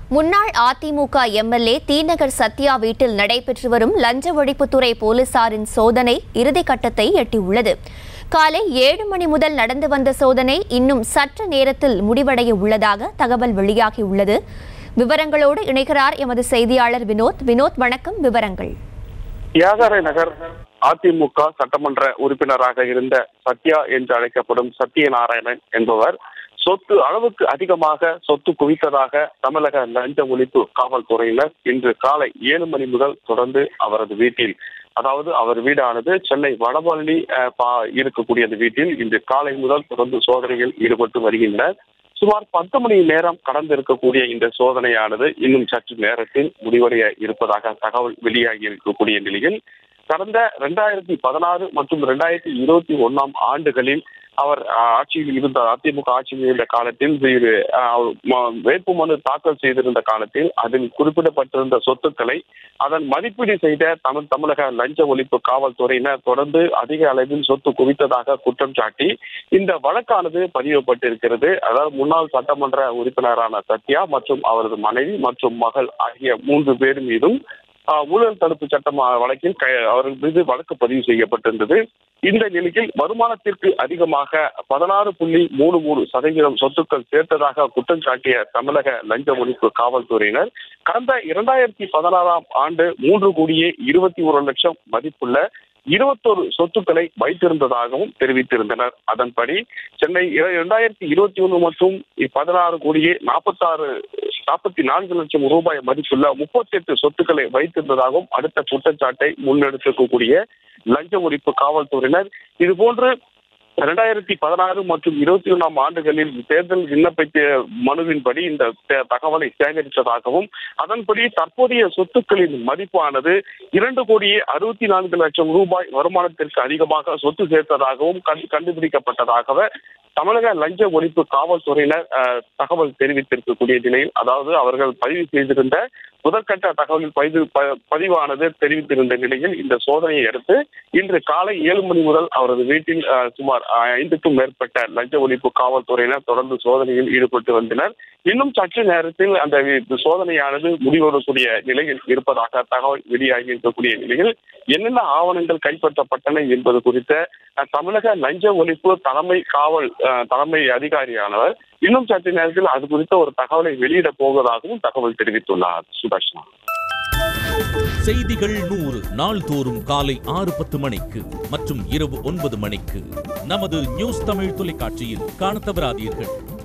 முன்னாள் அதிமுக எம்எல்ஏ தீநகர் சத்யா வீட்டில் நடைபெற்று வரும் லஞ்ச ஒழிப்புத்துறை போலீசாரின் சோதனை இறுதிக்கட்டத்தை எட்டியுள்ளது காலை ஏழு மணி முதல் நடந்து வந்த சோதனை இன்னும் சற்று நேரத்தில் முடிவடைய உள்ளதாக தகவல் வெளியாகியுள்ளது விவரங்களோடு இணைகிறார் எமது செய்தியாளர் வினோத் வினோத் வணக்கம் விவரங்கள் தியாகராய நகர் அதிமுக சட்டமன்ற உறுப்பினராக இருந்த சத்யா என்று அழைக்கப்படும் சத்யநாராயணன் என்பவர் சொத்து அளவுக்கு அதிகமாக சொத்து குவித்ததாக தமிழக லஞ்ச ஒழிப்பு காவல்துறையினர் இன்று காலை ஏழு மணி முதல் தொடர்ந்து அவரது வீட்டில் அதாவது அவர் வீடானது சென்னை வடபழனி அஹ், பா- இருக்கக்கூடிய அந்த வீட்டில் இன்று காலை முதல் தொடர்ந்து சோதனையில் ஈடுபட்டு வருகின்றனர் சுமார் பத்து மணி நேரம் கடந்து இருக்கக்கூடிய இந்த சோதனையானது இன்னும் சற்று நேரத்தில் முடிவடைய இருப்பதாக தகவல் வெளியாகி இருக்கக்கூடிய நிலையில் கடந்த இரண்டாயிரத்தி பதினாறு மற்றும் இரண்டாயிரத்தி இருபத்தி ஒன்னாம் ஆண்டுகளில் அவர் ஆஹ், ஆட்சியில் இருந்த அதிமுக ஆட்சியில் இருந்த காலத்தில் வேறு ஆஹ், ம- வேட்புமனு தாக்கல் செய்திருந்த காலத்தில் அதில் குறிப்பிடப்பட்டிருந்த சொத்துக்களை அதன் மதிப்பீடு செய்த தமிழ் தமிழக லஞ்ச ஒழிப்பு காவல்துறையினர் தொடர்ந்து அதிக அளவில் சொத்து குவித்ததாக குற்றம் சாட்டி இந்த வழக்கானது பதியப்பட்டிருக்கிறது அதாவது முன்னாள் சட்டமன்ற உறுப்பினரான சத்யா மற்றும் அவரது மனைவி மற்றும் மகள் ஆகிய மூன்று பேர் மீதும் ஆஹ், ஊழல் தடுப்பு சட்டம் ஆஹ், வழக்கில் க- அவர்கள் மீது வழக்கு பதிவு செய்யப்பட்டிருந்தது இந்த நிலையில் வருமானத்திற்கு அதிகமாக பதினாறு புள்ளி மூணு மூணு சதவீதம் சொத்துக்கள் சேர்த்ததாக குற்றம் சாட்டிய தமிழக லஞ்ச ஒழிப்பு காவல்துறையினர் கடந்த இரண்டாயிரத்தி பதினாறாம் ஆண்டு மூன்று கோடியே இருபத்தி ஒரு லட்சம் மதிப்புள்ள இருபத்தொரு சொத்துக்களை வைத்திருந்ததாகவும் தெரிவித்திருந்தனர் அதன்படி சென்னை இர- இரண்டாயிரத்தி இருபத்தி ஒன்று மற்றும் பதினாறு கோடியே நாற்பத்தாறு நாற்பத்தி நான்கு லட்சம் ரூபாய் மதிப்புள்ள முப்பத்தி எட்டு சொத்துக்களை வைத்திருந்ததாகவும் அடுத்த குற்றச்சாட்டை முன்னெடுத்திருக்கக்கூடிய லஞ்ச ஒழிப்பு காவல்துறையினர் இதுபோன்று இரண்டாயிரத்தி பதினாறு மற்றும் இருபத்தி ஒன்றாம் ஆண்டுகளில் தேர்தல் விண்ணப்பித்த மனுவின்படி இந்த தே- தகவலை சேகரித்ததாகவும் அதன்படி தற்போதைய சொத்துக்களின் மதிப்பானது இரண்டு கோடியே அறுபத்தி நான்கு லட்சம் ரூபாய் வருமானத்திற்கு அதிகமாக சொத்து சேர்த்ததாகவும் கண்டு- கண்டுபிடிக்கப்பட்டதாக தமிழக லஞ்ச ஒழிப்பு காவல்துறையினர் அஹ், தகவல் தெரிவித்திருக்கக்கூடிய நிலையில் அதாவது அவர்கள் பதிவு செய்திருந்த முதற்கட்ட தகவல் பதிவு ப- பதிவானது தெரிவித்திருந்த நிலையில் இந்த சோதனையை அடுத்து இன்று காலை ஏழு மணி முதல் அவரது வீட்டில் அஹ், சுமார் அஹ், ஐந்துக்கும் மேற்பட்ட லஞ்ச ஒழிப்பு காவல்துறையினர் தொடர்ந்து சோதனையில் ஈடுபட்டு வந்தனர் இன்னும் சற்று நேரத்தில் அந்த வி- சோதனையானது முடிவெடக்கூடிய நிலையில் இருப்பதாக தகவல் வெளியாகி இருக்கக்கூடிய நிலையில் என்னென்ன ஆவணங்கள் கைப்பற்றப்பட்டன என்பது குறித்த அஹ், தமிழக லஞ்ச ஒழிப்பு தலைமை காவல் அஹ், தலைமை அதிகாரியானவர் இன்னும் சற்று நேரத்தில் அது குறித்த ஒரு தகவலை வெளியிட போவதாகவும் தகவல் தெரிவித்துள்ளார் சுதர்ஷனா செய்திகள் நூறு நாள்தோறும் காலை ஆறு பத்து மணிக்கு மற்றும் இரவு ஒன்பது மணிக்கு நமது நியூஸ் தமிழ் தொலைக்காட்சியில் காணத் தவறாதீர்கள்